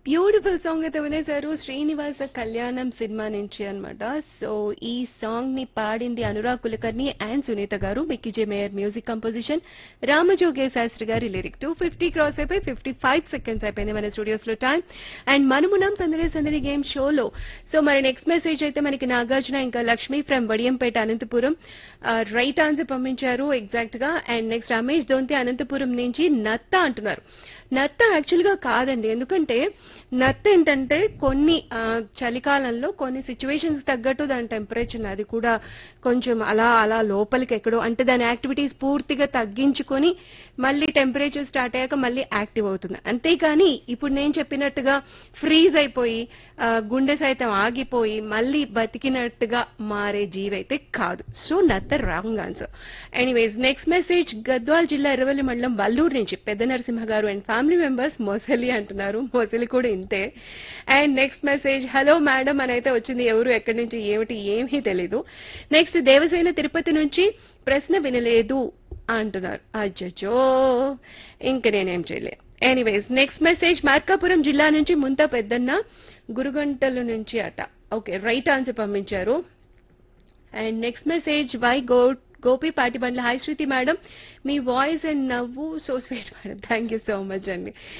beautiful song అయితే వినేశారు శ్రీనివాస కళ్యాణం cinema నుంచి అన్నమాట సో ఈ సాంగ్ ని పాడింది అనురాగ్ కులకర్ణి అండ్ సునీత గారు Mickey J Meyer music composition Ramajogayya Sastry గారి లిరిక్ టూ ఫిఫ్టీ క్రాస్ అయిపోయి ఫిఫ్టీ ఫైవ్ సెకండ్స్ అయిపోయింది మన స్టూడియోస్ లో టైం అండ్ మనమున్నాం సందడి సందడి గేమ్ షోలో సో మరి నెక్స్ట్ మెసేజ్ అయితే మనకి నాగార్జున ఇంకా Lakshmi from Vadiyampeta Anantapur right answer పంపించారు ఎగ్జాక్ట్ గా అండ్ నెక్స్ట్ రమేష్ దొంతి అనంతపురం నుంచి నత్త అంటున్నారు నత్త యాక్చువల్ గా కాదండి ఎందుకంటే నత్త ఏంటంటే కొన్ని ఆ, చలికాలంలో కొన్ని సిచ్యువేషన్స్ తగ్గట్టు దాని టెంపరేచర్ అది కూడా కొంచెం అలా అలా లోపలికి ఎక్కడో అంటే దాని యాక్టివిటీస్ పూర్తిగా తగ్గించుకొని మళ్ళీ టెంపరేచర్ స్టార్ట్ అయ్యాక మళ్ళీ యాక్టివ్ అవుతుంది అంతేకాని ఇప్పుడు నేను చెప్పినట్టుగా ఫ్రీజ్ అయిపోయి ఆ, గుండె సైతం ఆగిపోయి మళ్ళీ బతికినట్టుగా మారే జీవైతే కాదు సో నత్త wrong answer anyways next message Gadwal జిల్లా ఎర్రవల్లి మండలం వల్లూరు నుంచి పెద్ద నరసింహ గారు అండ్ ఫ్యామిలీ మెంబర్స్ మొసలి అంటున్నారు మొసలి కూడా ఇంతే and next message hello madam అని అయితే వచ్చింది ఎవరు ఎక్కడి నుంచి ఏమిటి ఏమీ తెలీదు నెక్స్ట్ దేవసేన తిరుపతి నుంచి ప్రశ్న వినలేదు అంటున్నారు అజ్జో ఇంక నేనేం చేయలే ఎనీవేస్ నెక్స్ట్ మెసేజ్ మార్కాపురం జిల్లా నుంచి ముంత పెద్దన్న గురుగంటల నుంచి అట ఓకే రైట్ ఆన్సర్ పంపించారు అండ్ నెక్స్ట్ మెసేజ్ వై గో గోపి పాటిబండ్ల హాయ్ శృతి మేడం మీ వాయిస్ అండ్ నవ్వు so sweet madam thank you so much అండి